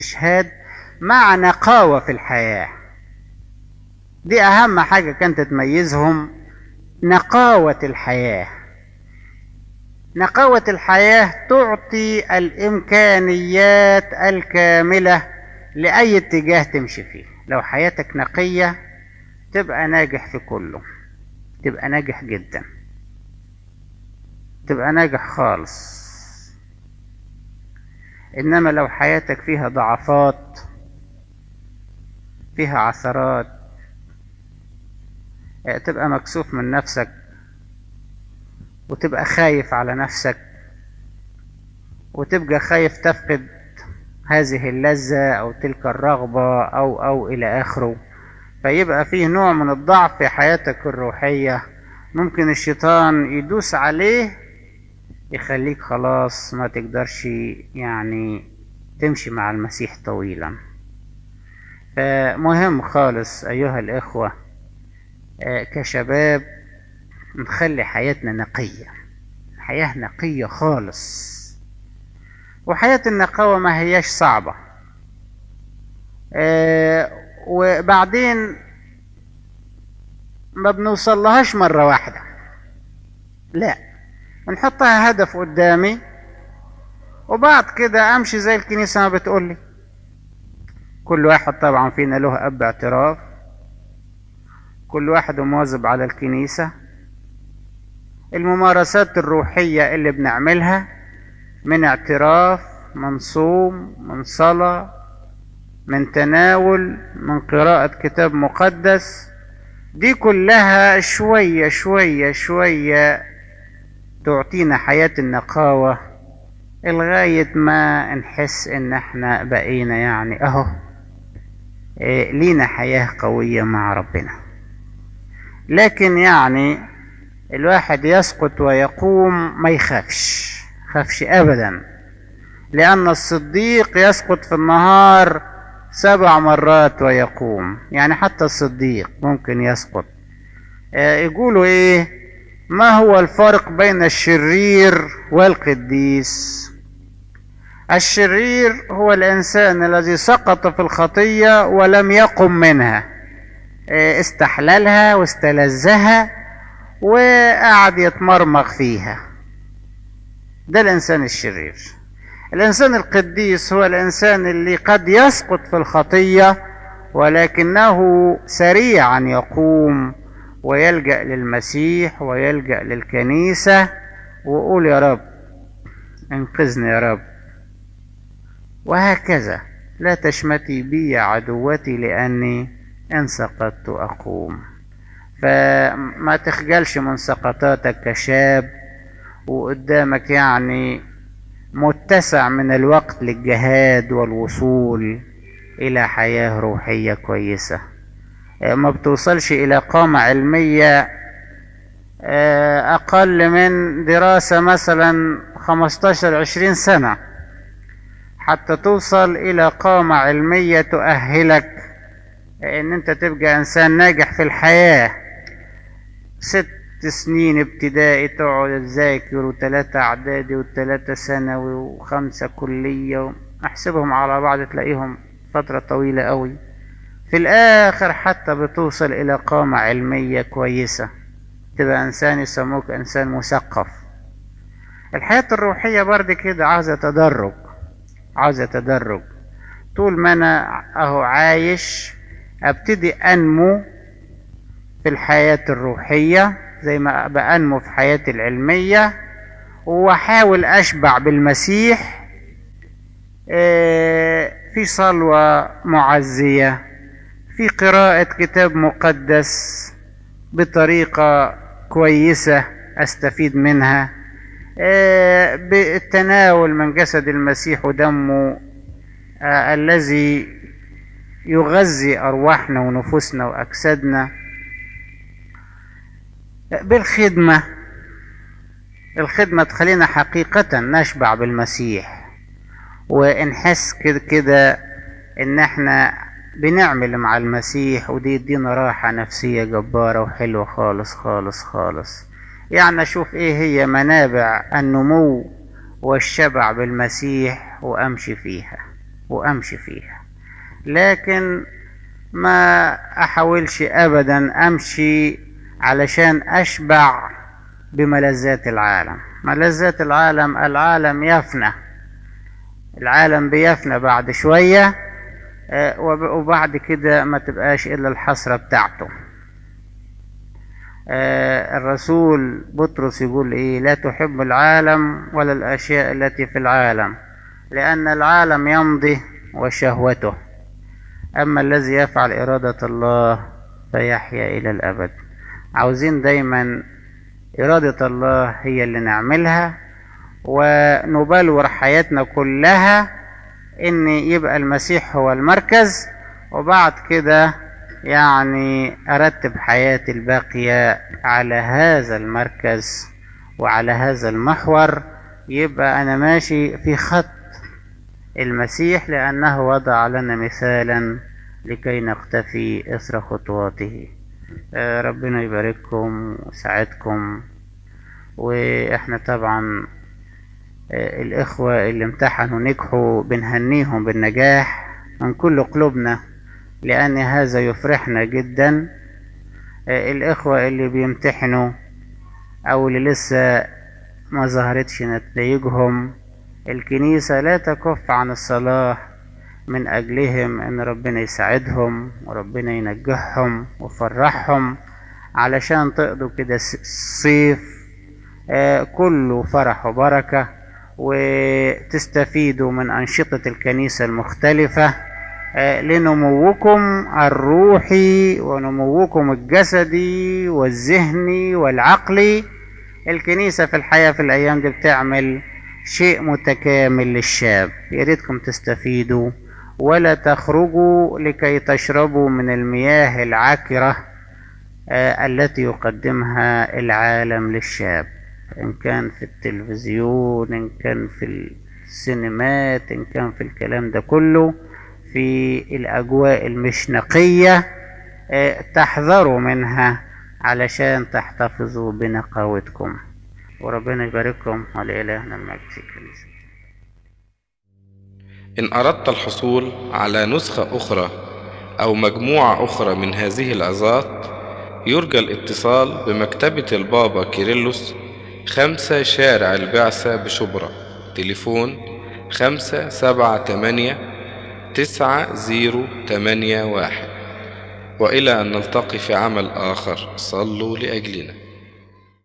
استشهاد مع نقاوة في الحياة دي أهم حاجة كانت تميزهم نقاوة الحياة نقاوة الحياة تعطي الإمكانيات الكاملة لأي اتجاه تمشي فيه لو حياتك نقية تبقى ناجح في كله تبقى ناجح جدا تبقى ناجح خالص إنما لو حياتك فيها ضعفات فيها عثرات تبقى مكسوف من نفسك وتبقى خايف على نفسك وتبقى خايف تفقد هذه اللذة أو تلك الرغبة أو أو إلى آخره فيبقى فيه نوع من الضعف في حياتك الروحية ممكن الشيطان يدوس عليه يخليك خلاص ما تقدرش يعني تمشي مع المسيح طويلا فمهم خالص أيها الإخوة كشباب نخلي حياتنا نقية حياة نقية خالص وحياة النقاوة ما هياش صعبة وبعدين ما بنوصلهاش مرة واحدة لا نحطها هدف قدامي وبعد كده امشي زي الكنيسة ما بتقولي كل واحد طبعا فينا له اب اعتراف كل واحد مواظب على الكنيسة الممارسات الروحية اللي بنعملها من اعتراف من صوم من صلاة من تناول من قراءة كتاب مقدس دي كلها شوية شوية شوية تعطينا حياة النقاوة لغاية ما نحس ان احنا بقينا يعني اهو إيه لينا حياة قوية مع ربنا لكن يعني الواحد يسقط ويقوم ما يخافش خافش ابدا لان الصديق يسقط في النهار سبع مرات ويقوم يعني حتى الصديق ممكن يسقط يقولوا ايه ما هو الفرق بين الشرير والقديس الشرير هو الانسان الذي سقط في الخطيه ولم يقم منها استحللها واستلذها وقعد يتمرمغ فيها ده الانسان الشرير الانسان القديس هو الانسان اللي قد يسقط في الخطيه ولكنه سريعا يقوم ويلجا للمسيح ويلجا للكنيسه ويقول يا رب انقذني يا رب وهكذا لا تشمتي بي يا عدوتي لاني ان سقطت اقوم فما تخجلش من سقطاتك كشاب وقدامك يعني متسع من الوقت للجهاد والوصول الى حياه روحيه كويسه ما بتوصلش الى قامه علميه اقل من دراسه مثلا 15 20 سنه حتى توصل الى قامه علميه تؤهلك ان انت تبقى انسان ناجح في الحياه ست سنين ابتدائي تقعد تذاكر وثلاثة اعدادي وثلاثة ثانوي وخمسة كلية احسبهم على بعض تلاقيهم فترة طويلة قوي في الاخر حتى بتوصل الى قامة علمية كويسة تبقى انسان يسموك انسان مثقف الحياة الروحية برضه كده عاوزة تدرج عاوزة تدرج طول ما انا اهو عايش ابتدي انمو في الحياة الروحية زي ما بأنمو في حياتي العلمية واحاول اشبع بالمسيح في صلوة معزية في قراءة كتاب مقدس بطريقة كويسة استفيد منها بالتناول من جسد المسيح ودمه الذي يغذي ارواحنا ونفوسنا واجسادنا بالخدمه الخدمه تخلينا حقيقه نشبع بالمسيح ونحس كده كده ان احنا بنعمل مع المسيح ودي يدينا راحه نفسيه جباره وحلوه خالص خالص خالص يعني اشوف ايه هي منابع النمو والشبع بالمسيح وامشي فيها وامشي فيها لكن ما احاولش ابدا امشي علشان اشبع بملذات العالم ملذات العالم العالم يفنى العالم بيفنى بعد شوية وبعد كده ما تبقاش إلا الحسرة بتاعته الرسول بطرس يقول إيه لا تحب العالم ولا الأشياء التي في العالم لأن العالم يمضي وشهوته أما الذي يفعل إرادة الله فيحيا إلى الأبد عاوزين دايما إرادة الله هي اللي نعملها ونبلور حياتنا كلها إن يبقى المسيح هو المركز وبعد كده يعني أرتب حياتي الباقية على هذا المركز وعلى هذا المحور يبقى أنا ماشي في خط المسيح لأنه وضع لنا مثالا لكي نقتفي إثر خطواته ربنا يبارككم ويساعدكم واحنا طبعا الإخوة اللي امتحنوا نجحوا بنهنيهم بالنجاح من كل قلوبنا لأن هذا يفرحنا جدا الإخوة اللي بيمتحنوا أو اللي لسه ما ظهرتش نتائجهم الكنيسة لا تكف عن الصلاة من أجلهم إن ربنا يساعدهم وربنا ينجحهم ويفرحهم علشان تقضوا كده الصيف كله فرح وبركة وتستفيدوا من أنشطة الكنيسة المختلفة لنموكم الروحي ونموكم الجسدي والذهني والعقلي الكنيسة في الحياة في الأيام دي بتعمل شيء متكامل للشاب يا ريتكم تستفيدوا ولا تخرجوا لكي تشربوا من المياه العكرة التي يقدمها العالم للشاب إن كان في التلفزيون إن كان في السينمات إن كان في الكلام ده كله في الأجواء المش نقية تحذروا منها علشان تحتفظوا بنقاوتكم وربنا يبارككم ولإلهنا المجد في الكنيسة إن أردت الحصول على نسخة أخرى أو مجموعة أخرى من هذه العظات يرجى الاتصال بمكتبة البابا كيرلس خمسة شارع البعثة بشبرا تليفون خمسة سبعة تمانية تسعة زيرو تمانية واحد وإلى أن نلتقي في عمل آخر صلوا لأجلنا